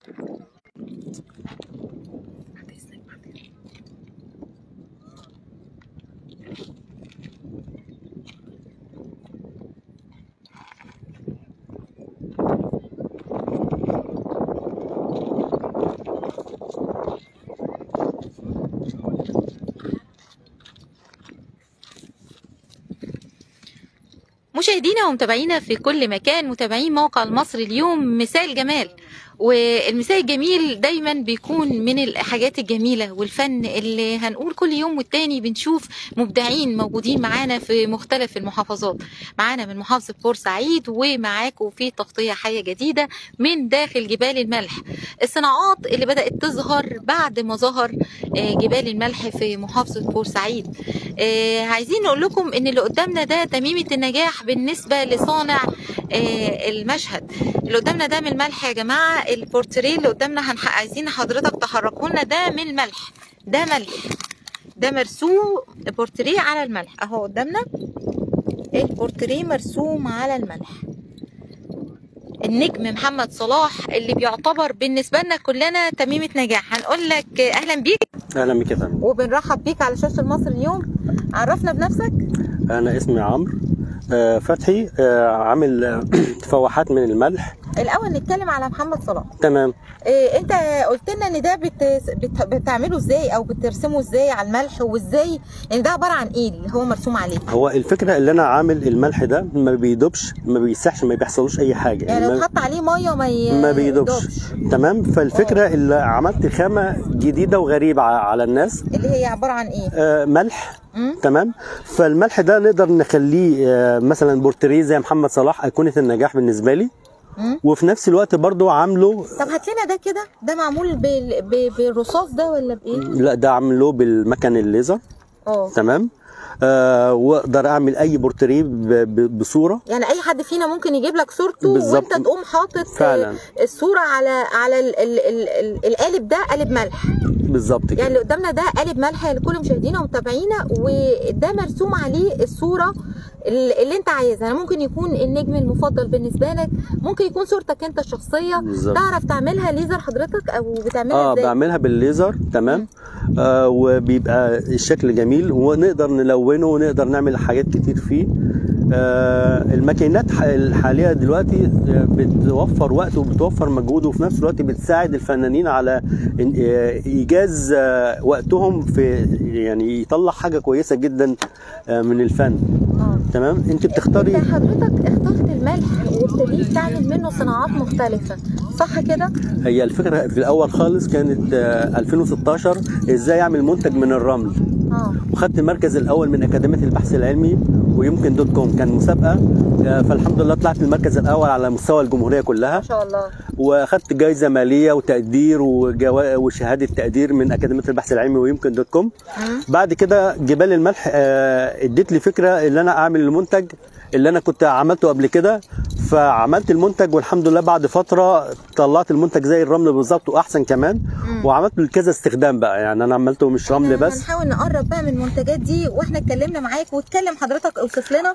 مشاهدينا ومتابعينا في كل مكان متابعين موقع المصري اليوم مثال جمال والمثال الجميل دايما بيكون من الحاجات الجميلة والفن اللي هنقول كل يوم والتاني بنشوف مبدعين موجودين معانا في مختلف المحافظات معانا من محافظة بورسعيد ومعاكم في تغطية حية جديدة من داخل جبال الملح الصناعات اللي بدأت تظهر بعد ما ظهر آه، جبال الملح في محافظة بورسعيد آه، عايزين نقول لكم ان اللي قدامنا ده تميمة النجاح بالنسبة لصانع آه، المشهد اللي قدامنا ده من الملح يا جماعة البورتريه اللي قدامنا هنح... عايزين حضرتك تحركوا لنا ده من الملح ده ملح ده مرسوم بورتريه على الملح اهو قدامنا البورتريه مرسوم على الملح النجم محمد صلاح اللي بيعتبر بالنسبة لنا كلنا تميمة نجاح هنقول لك أهلا بيك اهلا بك يا فندم وبنرحب بيك على شاشة المصري اليوم عرفنا بنفسك انا اسمي عمرو آه، فتحي آه، عامل آه، فواحات من الملح الأول نتكلم على محمد صلاح تمام إيه انت قلت لنا ان ده بت... بت... بتعمله ازاي او بترسمه ازاي على الملح وازاي يعني ده عباره عن ايه اللي هو مرسوم عليه هو الفكره اللي انا عامل الملح ده ما بيدوبش ما بيسحش ما بيحصلوش اي حاجه يعني لو ما, اتحط عليه ميه ما ي... ما بيدوبش تمام فالفكره اللي عملت خامه جديده وغريبه ع- على الناس اللي هي عباره عن ايه آه، ملح مم. تمام فالملح ده نقدر نخليه آه، مثلا بورتريه زي محمد صلاح ايقونه النجاح بالنسبه لي مم. وفي نفس الوقت برضو عامله طب هات لنا ده كده ده معمول بال... ب... بالرصاص ده ولا بايه لا ده عامله بالمكن الليزر اه تمام آه واقدر اعمل اي بورتريه ب- ب- بصوره يعني اي حد فينا ممكن يجيب لك صورته بالظبط. وانت تقوم حاطط فعلا. الصوره على على ال... ال... ال... ال... القالب ده قالب ملح بالظبط يعني كده اللي قدامنا ده قالب ملح لكل مشاهدينا ومتابعينا وده مرسوم عليه الصوره اللي اللي انت عايزها يعني ممكن يكون النجم المفضل بالنسبه لك ممكن يكون صورتك انت الشخصيه بالظبط. تعرف تعملها ليزر حضرتك او بتعملها اه ازاي بعملها بالليزر تمام آه وبيبقى الشكل جميل ونقدر نلونه ونقدر نعمل حاجات كتير فيه آه الماكينات ح- الحاليه دلوقتي آه، بتوفر وقت وبتوفر مجهود وفي نفس الوقت بتساعد الفنانين على إن- آه، ايجاز آه، وقتهم في يعني يطلع حاجه كويسه جدا آه، من الفن اه تمام انت بتختاري انت حضرتك اخترت الملح وابتديت تعمل منه صناعات مختلفه صح كده هي الفكره في الاول خالص كانت آه، 2016 ازاي اعمل منتج من الرمل اه وخدت المركز الاول من اكاديميه البحث العلمي ويمكن دوت كوم كان مسابقه آه، فالحمد لله طلعت المركز الاول على مستوى الجمهوريه كلها ما شاء الله واخدت جائزه ماليه وتقدير وجوا... وشهاده تقدير من اكاديميه البحث العلمي ويمكن دوت كوم مم. بعد كده جبال الملح آه، اديت لي فكره ان انا اعمل المنتج اللي انا كنت عملته قبل كده فعملت المنتج والحمد لله بعد فتره طلعت المنتج زي الرمل بالظبط واحسن كمان وعملته لكذا استخدام بقى يعني انا عملته مش رمل احنا بس هنحاول نقرب بقى من المنتجات دي واحنا اتكلمنا معاك واتكلم حضرتك اوصف لنا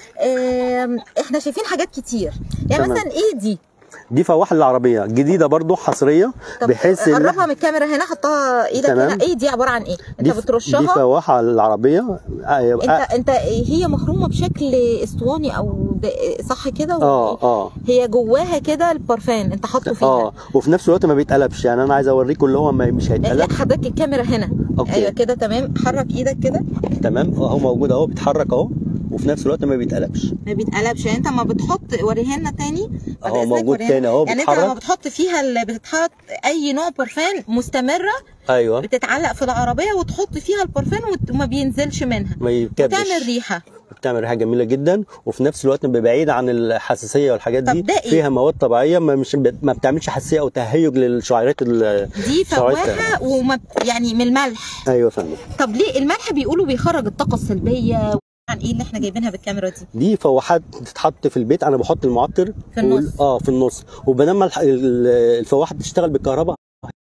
آم، احنا شايفين حاجات كتير يعني تمام. مثلا ايه دي دي فواحه العربيه جديده برضو حصريه طب بحيث ان قربها من الكاميرا هنا حطها ايدك تمام. هنا ايه دي عباره عن ايه انت دي ف- دي بترشها فواحه العربيه آه، انت انت هي مخرومه بشكل اسطواني او د- صح كده اه اه هي جواها كده البرفان انت حاطه فيها اه وفي نفس الوقت ما بيتقلبش يعني انا عايز اوريكم اللي هو ما- مش لا هيتقلب حضرتك الكاميرا هنا أوكي. ايوه كده تمام حرك ايدك كده تمام اهو موجود اهو بيتحرك اهو وفي نفس الوقت ما بيتقلبش ما بيتقلبش يعني انت ما بتحط وريها لنا تاني بعد اهو إذنك موجود وريها تاني اهو يعني انت لما بيتحرك بتحط فيها اللي بتتحط اي نوع برفان مستمره ايوه بتتعلق في العربيه وتحط فيها البرفان وت- وما بينزلش منها ما يكبش وتعمل ريحه بتعمل ريحه جميله جدا وفي نفس الوقت بعيد عن الحساسيه والحاجات طب دي ده إيه؟ فيها مواد طبيعيه ما مش ما بتعملش حساسيه او تهيج للشعيرات ال- دي شعيرات- فواحه وما يعني من الملح ايوه يا فندم طب ليه الملح بيقولوا بيخرج الطاقه السلبيه عن ايه اللي احنا جايبينها بالكاميرا دي دي فواحات تتحط في البيت انا بحط المعطر في النص. وال- اه في النص وبينما الح- ال- الفواحه بتشتغل بالكهرباء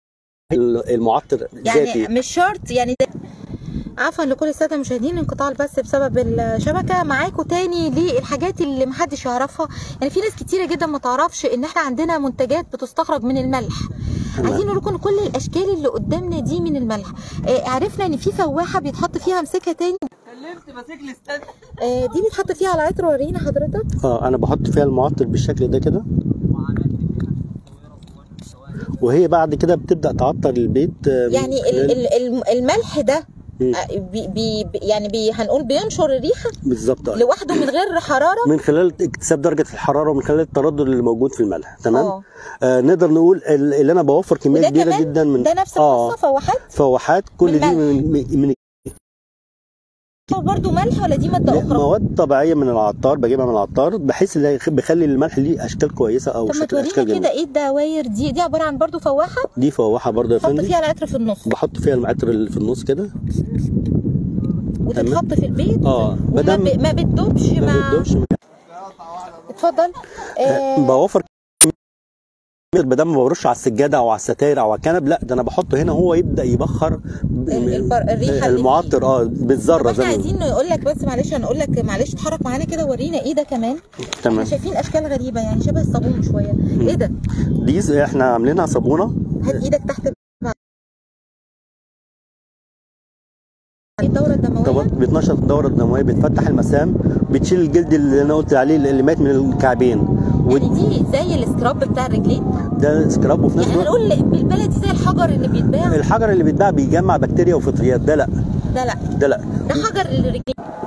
المعطر يعني ذاتي مش شرط يعني ده عفوا لكل الساده المشاهدين انقطاع البث بسبب الشبكه معاكم تاني للحاجات اللي محدش يعرفها يعني في ناس كتيره جدا ما تعرفش ان احنا عندنا منتجات بتستخرج من الملح تمام. عايزين نقول لكم إن كل الاشكال اللي قدامنا دي من الملح آه عرفنا ان في فواحه بيتحط فيها مسكه تاني كلمت ماسك لي استنى آه دي بيتحط فيها العطر ورينا حضرتك اه انا بحط فيها المعطر بالشكل ده كده وعملت فيها صغيره صغيره وهي بعد كده بتبدا تعطر البيت آه، من يعني ال- خلال- ال- الم- الملح ده مم. آه، بي بي بي- يعني بي هنقول بينشر الريحه بالظبط آه. لوحده من غير حراره من خلال اكتساب درجه الحراره ومن خلال التردد اللي موجود في الملح تمام آه. آه نقدر نقول ال- اللي انا بوفر كميه وده كبيره كمان جدا من ده نفس اه القصه فواحات فواحات كل دي من, من, من برضه ملح ولا دي ماده اخرى مواد طبيعيه من العطار بجيبها من العطار بحيث ان هي بيخلي الملح ليه اشكال كويسه او طب ما شكل اشكال تورينا كده جميله ايه الدواير دي دي عباره عن برضه فواحه دي فواحه برضه يا تحط فندم فيها العطر في النص بحط فيها المعطر اللي في النص كده وتتحط في البيت اه وما مادام ب... ما بتدوبش ما مع بتدوبش اتفضل آه بوفر كمية بدل ما برش على السجاده او على الستاير او على الكنب لا ده انا بحطه هنا هو يبدا يبخر ب- ال- البر- الريحة اللي المعطر اه طب بالذره زي احنا ما عايزين نقول لك بس معلش هنقول لك معلش اتحرك معانا كده ورينا ايه ده كمان احنا تمام شايفين اشكال غريبه يعني شبه الصابون شويه ايه ده دي ز- احنا عاملينها صابونه هات ايدك تحت الدوره الدمويه طب بتنشط الدوره الدمويه بتفتح المسام بتشيل الجلد اللي انا قلت عليه اللي مات من الكعبين يعني دي زي السكراب بتاع الرجلين وده سكراب وفي نفس يعني الوقت هنقول بالبلدي زي الحجر اللي بيتباع الحجر اللي بيتباع بيجمع بكتيريا وفطريات ده لا ده لا ده لا ده حجر للرجلين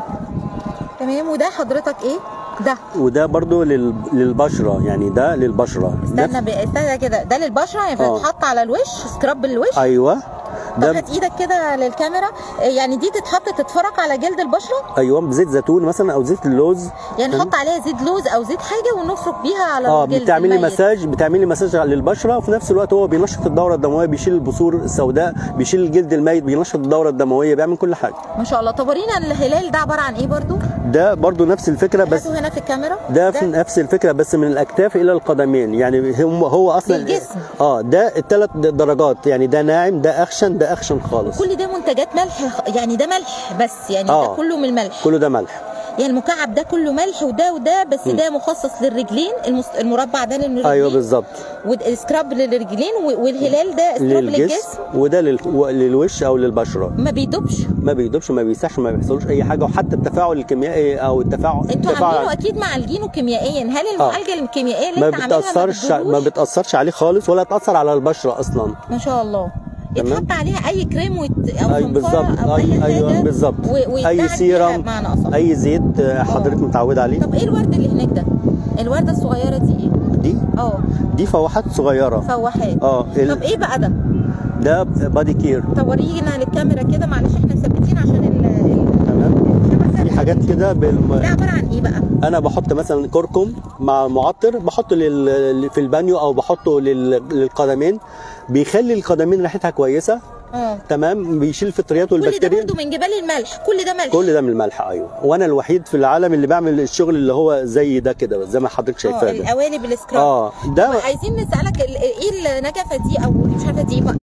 تمام وده حضرتك ايه ده وده برضو لل... للبشره يعني ده للبشره استنى ب... استنى كده ده للبشره يعني آه. بيتحط على الوش سكراب للوش ايوه طب ده هات ايدك كده للكاميرا آه، يعني دي تتحط تتفرج على جلد البشره ايوه بزيت زيتون مثلا او زيت اللوز يعني نحط عليها زيت لوز او زيت حاجه ونفرك بيها على اه الجلد بتعملي الميت. مساج بتعملي مساج للبشره وفي نفس الوقت هو بينشط الدوره الدمويه بيشيل البثور السوداء بيشيل الجلد الميت بينشط الدوره الدمويه بيعمل كل حاجه ما شاء الله طب ورينا الهلال ده عباره عن ايه برضو ده برضو نفس الفكره بس هاته هنا في الكاميرا ده في نفس الفكره بس من الاكتاف الى القدمين يعني هم هو اصلا للجسم. اه ده الثلاث درجات يعني ده ناعم ده اخشن ده اخشن خالص كل ده منتجات ملح يعني ده ملح بس يعني آه. ده كله من الملح كله ده ملح يعني المكعب ده كله ملح وده وده بس ده مخصص للرجلين المس... المربع ده للرجلين ايوه بالظبط والسكراب للرجلين و- والهلال ده سكراب للجسم للجسم وده لل... و- للوش او للبشره ما بيدوبش ما بيدوبش ما بيسحش ما بيحصلوش اي حاجه وحتى التفاعل الكيميائي او التفاعل انتوا التفاعل عاملينه اكيد معالجينه كيميائيا هل المعالجه الكيميائيه اللي ما انت عاملها بتاثرش ما بتضروش؟ بتاثرش عليه خالص ولا تاثر على البشره اصلا ما شاء الله تمام. يتحط عليها اي كريم وت... او اي صنفرة بالظبط او اي اي حاجه ايوه بالظبط و... ويتباع اي بيها سيرم بمعنى اصح اي زيت آه، حضرتك متعود عليه طب ايه الورد اللي هناك ده الورده الصغيره دي ايه دي اه دي فواحات صغيره فواحات اه ال- طب ايه بقى ده ده بادي كير طب ورينا للكاميرا كده معلش احنا مثبتين عشان ال ال- تمام الشبكة. في حاجات كده بالم... ده عباره عن ايه بقى انا بحط مثلا كركم مع معطر بحطه لل... في البانيو او بحطه لل... للقدمين بيخلي القدمين ريحتها كويسه اه تمام بيشيل الفطريات كل ده والبكتيريا برضه من جبال الملح كل ده ملح كل ده من الملح ايوه وانا الوحيد في العالم اللي بعمل الشغل اللي هو زي ده كده زي ما حضرتك اه شايفاه ده القوالب السكراب اه ده عايزين نسالك ال- ايه النجفه دي او مش عارفه دي بقى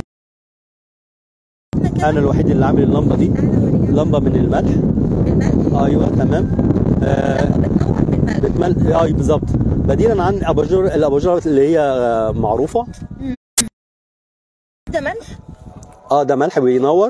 انا الوحيد اللي عامل اللمبه دي لمبه من الملح بالملح ايوه تمام آه لما بتنور بالملح بتمل اي بالظبط بديلا عن اباجور الاباجوره اللي هي آه، معروفه ده ملح اه ده ملح بينور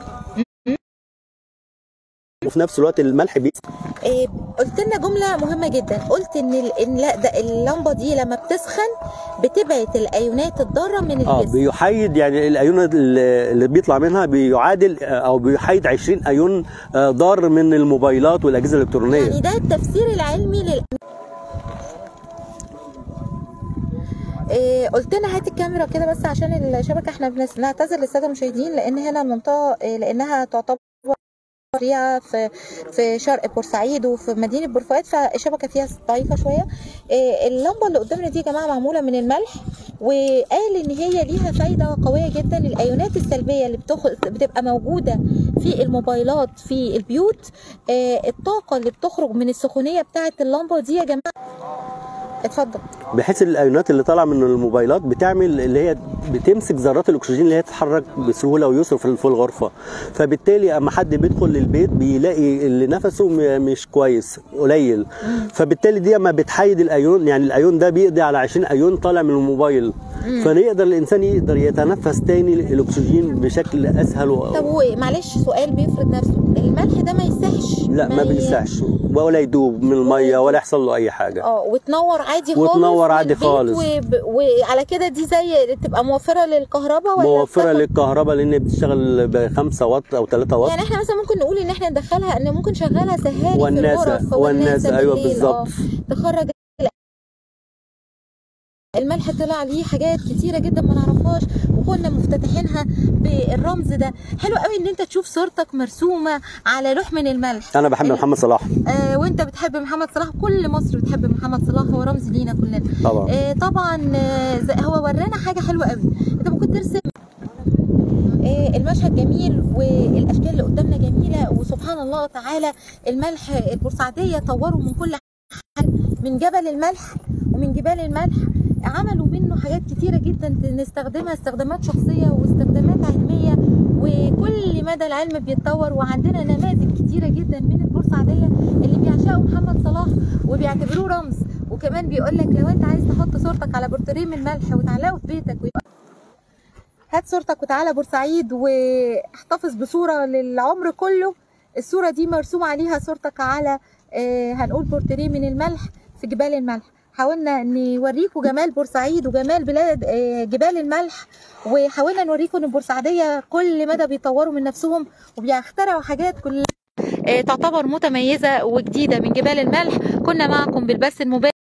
وفي نفس الوقت الملح بي... إيه قلت لنا جمله مهمه جدا قلت ان ال- ان لا ده اللمبه دي لما بتسخن بتبعت الايونات الضاره من اه الجسم بيحيد يعني الايون اللي اللي بيطلع منها بيعادل آه، او بيحيد 20 ايون آه، ضار من الموبايلات والاجهزه الالكترونيه يعني ده التفسير العلمي لل إيه قلت لنا هات الكاميرا كده بس عشان الشبكه احنا بنس- بنعتذر للساده المشاهدين لان هنا المنطقه إيه لانها تعتبر فيها في في شرق بورسعيد وفي مدينه بورفؤاد فالشبكه فيها ضعيفه شويه إيه اللمبه اللي قدامنا دي يا جماعه معموله من الملح وقال ان هي ليها فايده قويه جدا الايونات السلبيه اللي بتخ... بتبقى موجوده في الموبايلات في البيوت آه، الطاقه اللي بتخرج من السخونيه بتاعه اللمبه دي يا جماعه اتفضل بحيث الايونات اللي طالعه من الموبايلات بتعمل اللي هي بتمسك ذرات الاكسجين اللي هي تتحرك بسهوله ويسر في في الغرفه فبالتالي اما حد بيدخل للبيت بيلاقي اللي نفسه م- مش كويس قليل فبالتالي دي اما بتحيد الايون يعني الايون ده بيقضي على 20 ايون طالع من الموبايل فيقدر الانسان يقدر يتنفس تاني الاكسجين بشكل اسهل و... طب ومعلش سؤال بيفرض نفسه الملح ده ما يسحش لا ما ي- بيسعش ولا يدوب من الميه ولا يحصل له اي حاجه اه وتنور عادي خالص وتنور عادي والبيت خالص. وب... وعلى كده دي زي تبقى موفره للكهرباء ولا موفره بتاخد- للكهرباء لان بتشتغل ب 5 واط او 3 واط يعني احنا مثلا ممكن نقول ان احنا ندخلها ان ممكن شغالها سهاري والناس- في الغرف والناس، أيوة بالليل، بالظبط. اه تخرج الملح طلع ليه حاجات كتيره جدا ما نعرفهاش وكنا مفتتحينها بالرمز ده حلو قوي ان انت تشوف صورتك مرسومه على لوح من الملح انا بحب ال- محمد صلاح آه وانت بتحب محمد صلاح كل مصر بتحب محمد صلاح هو رمز لينا كلنا طبعا آه طبعا آه زي- هو ورانا حاجه حلوه قوي انت ممكن ترسم آه المشهد جميل والاشكال اللي قدامنا جميله وسبحان الله تعالى الملح البورسعيديه طوروا من كل حاجه من جبل الملح ومن جبال الملح عملوا منه حاجات كتيره جدا نستخدمها استخدامات شخصيه واستخدامات علميه وكل مدى العلم بيتطور وعندنا نماذج كتيره جدا من البورسعيديه اللي بيعشقوا محمد صلاح وبيعتبروه رمز وكمان بيقول لك لو انت عايز تحط صورتك على بورتريه من ملح وتعلقه في بيتك ويبقى هات صورتك وتعالى بورسعيد واحتفظ بصوره للعمر كله الصوره دي مرسوم عليها صورتك على آه، هنقول بورتريه من الملح في جبال الملح حاولنا نوريكم جمال بورسعيد وجمال بلاد آه، جبال الملح وحاولنا نوريكم ان البورسعيديه كل مدى بيطوروا من نفسهم وبيخترعوا حاجات كلها آه، تعتبر متميزه وجديده من جبال الملح كنا معكم بالبث المباشر